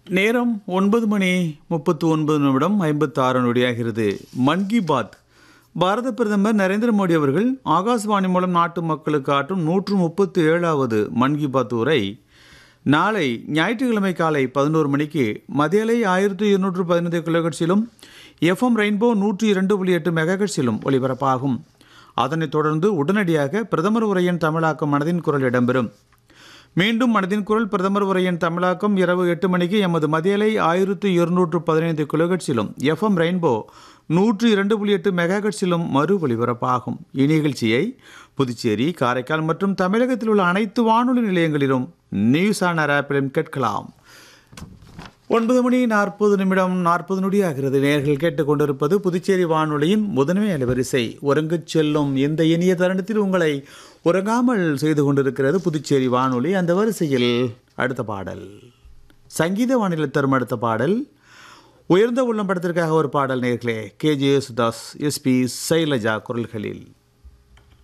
நேரம் ஒன்பது மணி முப்பத்து ஒன்பது நிமிடம் ஐம்பத்தாறு நொடியாகிறது மன் கி பாத் பாரத பிரதமர் நரேந்திர மோடி அவர்கள் ஆகாசவாணி மூலம் நாட்டு மக்களுக்கு ஆற்றும் நூற்று முப்பத்து ஏழாவது மன் கி பாத் உரை நாளை ஞாயிற்றுக்கிழமை காலை பதினோரு மணிக்கு மதியலை ஆயிரத்தி இருநூற்று பதினைந்து கிலோகட்ஸிலும் எஃப்எம் ரெயின்போ நூற்றி இரண்டு புள்ளி எட்டு மெகாகட்ஸிலும் ஒலிபரப்பாகும் அதனைத் தொடர்ந்து உடனடியாக பிரதமர் உரையின் தமிழாக்கம் மனதின் குரல் இடம்பெறும் மீண்டும் மனதின் குரல் பிரதமர் உரையின் தமிழாக்கம் இரவு எட்டு மணிக்கு எமது மதியலை ஆயிரத்து இருநூற்று பதினைந்து கிலோகட்ஸிலும் எஃப்எம் ரெயின்போ நூற்று இரண்டு புள்ளி எட்டு மெகாகட்ஸிலும் மறு ஒலிபரப்பாகும் இந்நிகழ்ச்சியை புதுச்சேரி காரைக்கால் மற்றும் தமிழகத்தில் உள்ள அனைத்து வானொலி நிலையங்களிலும் நியூஸ் ஆனர் ஆப்பிலும் கேட்கலாம் ஒன்பது மணி நாற்பது நிமிடம் நாற்பது நொடி ஆகிறது நேர்கள் கேட்டுக்கொண்டிருப்பது புதுச்சேரி வானொலியின் முதன்மை அலைவரிசை உறங்கச் செல்லும் இந்த இனிய தருணத்தில் உங்களை உறங்காமல் செய்து கொண்டிருக்கிறது புதுச்சேரி வானொலி அந்த வரிசையில் அடுத்த பாடல் சங்கீத வானிலை தரும் அடுத்த பாடல் உயர்ந்த உள்ளம் படத்திற்காக ஒரு பாடல் நேர்களே K J Yesudas SP Sailaja குரல்களில்